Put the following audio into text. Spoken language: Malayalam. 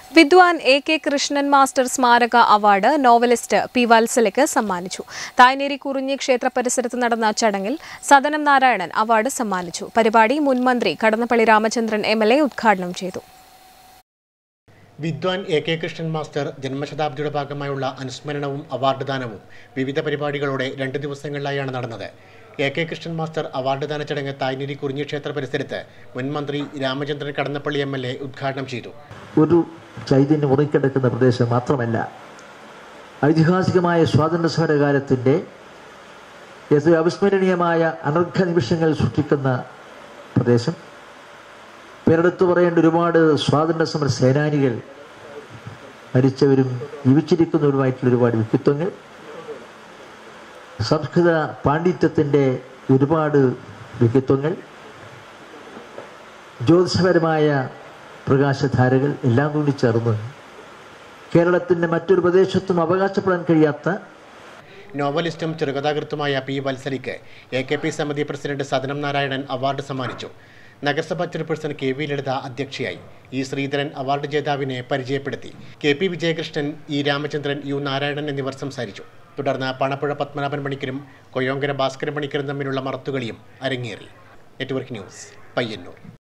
വിദ്വാൻ എ കെ കൃഷ്ണൻ മാസ്റ്റർ സ്മാരക അവാർഡ് നോവലിസ്റ്റ് പി വത്സലയ്ക്ക് സമ്മാനിച്ചു തായ്നേരി കുറിഞ്ഞി ക്ഷേത്ര പരിസരത്ത് നടന്ന ചടങ്ങിൽ സദനം നാരായണൻ അവാർഡ് സമ്മാനിച്ചു പരിപാടി മുൻ മന്ത്രി Kadannappalli Ramachandran M L A ഉദ്ഘാടനം ചെയ്തു Vidwan A K Krishnan master ജന്മശതാബ്ദിയുടെ ഭാഗമായുള്ള അനുസ്മരണവും അവാർഡ് ദാനവും വിവിധ പരിപാടികളോടെ രണ്ട് ദിവസങ്ങളിലായാണ് നടന്നത് A K Krishnan master award ദാന ചടങ്ങ് തായ്നേരി കുറിഞ്ഞി ക്ഷേത്ര പരിസരത്ത് മുൻ മന്ത്രി Ramachandran Kadannappalli M L A ഉദ്ഘാടനം ചെയ്തു ഒരു ചൈതന്യം ഉറങ്ങിക്കിടക്കുന്ന പ്രദേശം മാത്രമല്ല ഐതിഹാസികമായ സ്വാതന്ത്ര്യ സമരകാലത്തിൻ്റെ എത്ര അവിസ്മരണീയമായ അനർഘ നിമിഷങ്ങൾ സൃഷ്ടിക്കുന്ന പ്രദേശം പേരെടുത്തു പറയേണ്ട ഒരുപാട് സ്വാതന്ത്ര്യ സമര സേനാനികൾ മരിച്ചവരും ജീവിച്ചിരിക്കുന്നവരുമായിട്ടുള്ള ഒരുപാട് വ്യക്തിത്വങ്ങൾ സംസ്കൃത പാണ്ഡിത്യത്തിൻ്റെ ഒരുപാട് വ്യക്തിത്വങ്ങൾ ജ്യോതിഷപരമായ പ്രകാശധാരകൾ എല്ലാം കൂടി ചേർന്ന് കേരളത്തിൻ്റെ മറ്റൊരു പ്രദേശത്തും അവകാശപ്പെടാൻ കഴിയാത്ത നോവലിസ്റ്റും ചെറുകഥാകൃത്തുമായ പി വത്സലിക്ക് എ കെ പി സമിതി പ്രസിഡന്റ് സദനം നാരായണൻ അവാർഡ് സമ്മാനിച്ചു നഗരസഭാ ചെയർപേഴ്സൺ കെ വി ലളിത അധ്യക്ഷയായി ഇ ശ്രീധരൻ അവാർഡ് ജേതാവിനെ പരിചയപ്പെടുത്തി K P Vijayakrishnan E Ramachandran U Narayanan എന്നിവർ സംസാരിച്ചു തുടർന്ന് പണപ്പുഴ പത്മനാഭൻ പണിക്കരും കൊയ്യോങ്കര ഭാസ്കരൻ പണിക്കരും തമ്മിലുള്ള മറത്തുകളിയും അരങ്ങേറി നെറ്റ്വർക്ക് ന്യൂസ് പയ്യന്നൂർ